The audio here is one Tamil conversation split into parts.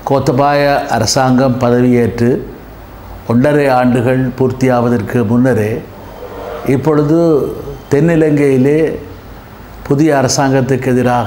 கோத்தபாய அரசாங்கம் பதவியேற்று ஒன்றரை ஆண்டுகள் பூர்த்தியாவதற்கு முன்னரே இப்பொழுது தென்னிலங்கையிலே புதிய அரசாங்கத்துக்கு எதிராக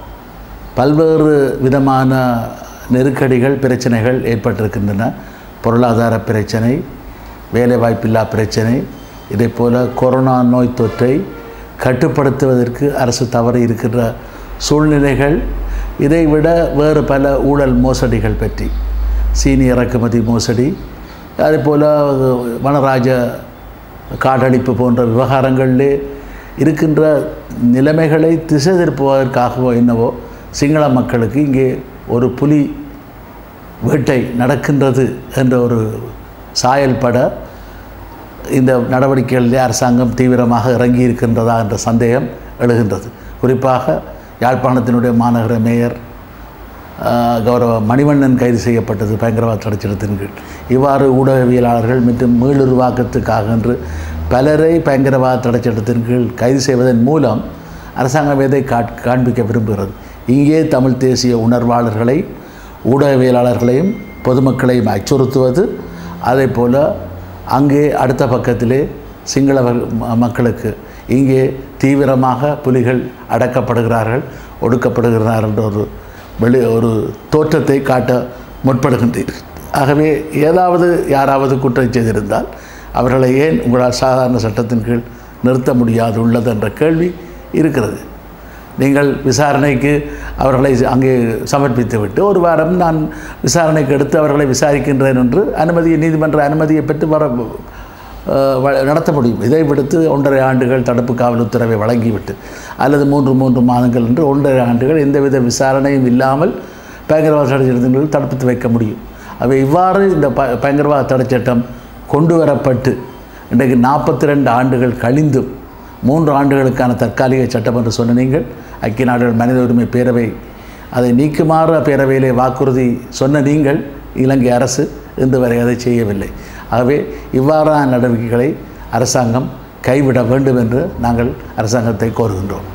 பல்வேறு விதமான நெருக்கடிகள் பிரச்சனைகள் ஏற்பட்டிருக்கின்றன பொருளாதார பிரச்சனை வேலைவாய்ப்பில்லா பிரச்சனை இதே போல் கொரோனா நோய் தொற்றை கட்டுப்படுத்துவதற்கு அரசு தவறு இருக்கின்ற சூழ்நிலைகள் இதைவிட வேறு பல ஊழல் மோசடிகள் பற்றி சீனி இறக்குமதி மோசடி அதேபோல் வனராஜ காடழிப்பு போன்ற விவகாரங்களிலே இருக்கின்ற நிலைமைகளை திசை திருப்புவதற்காகவோ என்னவோ சிங்கள மக்களுக்கு இங்கே ஒரு புலி வேட்டை நடக்கின்றது என்ற ஒரு சாயல்பட இந்த நடவடிக்கைகளிலே அரசாங்கம் தீவிரமாக இறங்கி இருக்கின்றதா என்ற சந்தேகம் எழுகின்றது குறிப்பாக யாழ்ப்பாணத்தினுடைய மாநகர மேயர் ஆஹ், கௌரவ மணிவண்ணன் கைது செய்யப்பட்டது பயங்கரவாத தடைச்சட்டத்தின் கீழ் இவ்வாறு ஊடகவியலாளர்கள் மற்றும் மீளுருவாக்கத்துக்காக என்று பலரை பயங்கரவாத தடைச்சட்டத்தின் கீழ் கைது செய்வதன் மூலம் அரசாங்கம் எதை காட் காண்பிக்க விரும்புகிறது இங்கே தமிழ் தேசிய உணர்வாளர்களை ஊடகவியலாளர்களையும் பொதுமக்களையும் அச்சுறுத்துவது அதே போல் அங்கே அடுத்த பக்கத்திலே சிங்கள வ- ம- மக்களுக்கு இங்கே தீவிரமாக புலிகள் அடக்கப்படுகிறார்கள் ஒடுக்கப்படுகிறார்கள் என்ற ஒரு வெளி ஒரு தோற்றத்தை காட்ட முற்படுகின்றீர்கள் ஆகவே ஏதாவது யாராவது குற்றம் செய்திருந்தால் அவர்களை ஏன் உங்களால் சாதாரண சட்டத்தின் கீழ் நிறுத்த முடியாது உள்ளது என்ற கேள்வி இருக்கிறது நீங்கள் விசாரணைக்கு அவர்களை அங்கே சமர்ப்பித்து விட்டு ஒரு வாரம் நான் விசாரணைக்கு எடுத்து அவர்களை விசாரிக்கின்றேன் என்று அனுமதியை நீதிமன்ற அனுமதியை பெற்று வர அஹ், வ- நடத்த முடியும் இதை விடுத்து ஒன்றரை ஆண்டுகள் தடுப்பு காவல் உத்தரவை வழங்கிவிட்டு அல்லது மூன்று மூன்று மாதங்கள் என்று ஒன்றரை ஆண்டுகள் எந்தவித விசாரணையும் இல்லாமல் பயங்கரவாத தடை சட்டத்தில் தடுத்து வைக்க முடியும் அவை இவ்வாறு இந்த ப பயங்கரவாத தடை சட்டம் கொண்டு வரப்பட்டு இன்றைக்கு நாற்பத்தி ரெண்டு ஆண்டுகள் கழிந்தும் மூன்று ஆண்டுகளுக்கான தற்காலிக சட்டம் என்று சொன்ன நீங்கள் ஐக்கிய நாடுகள் மனித உரிமை பேரவை அதை நீக்குமாறு பேரவையிலே வாக்குறுதி சொன்ன நீங்கள் இலங்கை அரசு இன்று வரை அதை செய்யவில்லை ஆகவே இவ்வாறான நடவடிக்கைகளை அரசாங்கம் கைவிட வேண்டும் என்று நாங்கள் அரசாங்கத்தை கோருகின்றோம்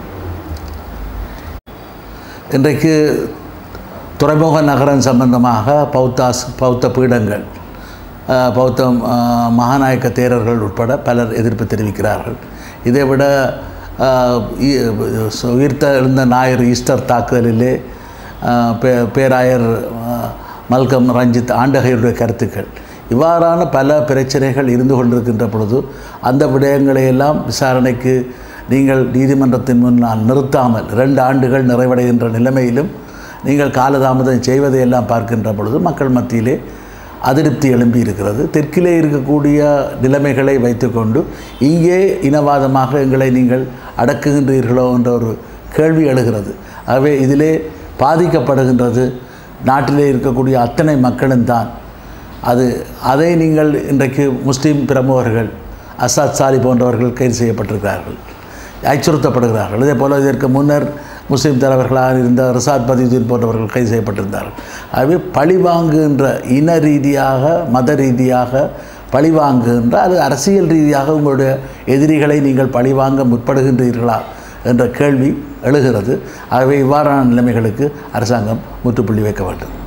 இன்றைக்கு துறைமுக நகரம் சம்பந்தமாக பௌத்தாஸ் பௌத்த பீடங்கள் அஹ், பௌத்த அஹ், மகாநாயக்க தேரர்கள் உட்பட பலர் எதிர்ப்பு தெரிவிக்கிறார்கள் இதைவிட அஹ், இ- உயிர்த்த எழுந்த ஞாயிறு ஈஸ்டர் தாக்குதலிலே அஹ், பே பேராயர் அஹ், மல்கம் ரஞ்சித் ஆண்டகையுடைய கருத்துக்கள் இவ்வாறான பல பிரச்சனைகள் இருந்து கொண்டிருக்கின்ற பொழுது அந்த விடயங்களை எல்லாம் விசாரணைக்கு நீங்கள் நீதிமன்றத்தின் முன்னால் நிறுத்தாமல் ரெண்டு ஆண்டுகள் நிறைவடைகின்ற நிலைமையிலும் நீங்கள் காலதாமதம் செய்வதையெல்லாம் பார்க்கின்ற பொழுது மக்கள் மத்தியிலே அதிருப்தி எழும்பி இருக்கிறது தெற்கிலே இருக்கக்கூடிய நிலைமைகளை வைத்துக்கொண்டு இங்கே இனவாதமாக எங்களை நீங்கள் அடக்குகின்றீர்களோ என்ற ஒரு கேள்வி எழுகிறது ஆகவே இதிலே பாதிக்கப்படுகின்றது நாட்டிலே இருக்கக்கூடிய அத்தனை மக்களும் தான் அது அதை நீங்கள் இன்றைக்கு முஸ்லீம் பிரமுகர்கள் அசாத் சாலி போன்றவர்கள் கைது செய்யப்பட்டிருக்கிறார்கள் அச்சுறுத்தப்படுகிறார்கள் இதே போல் இதற்கு முன்னர் முஸ்லீம் தலைவர்களாக இருந்த ரிசாத் பதியுதீன் போன்றவர்கள் கைது செய்யப்பட்டிருந்தார்கள் ஆகவே பழிவாங்குகின்ற இன ரீதியாக மத ரீதியாக பழிவாங்குகின்ற அல்லது அரசியல் ரீதியாக உங்களுடைய எதிரிகளை நீங்கள் பழிவாங்க முற்படுகின்றீர்களா என்ற கேள்வி எழுகிறது ஆகவே இவ்வாறான நிலைமைகளுக்கு அரசாங்கம் முற்றுப்புள்ளி வைக்க வேண்டும்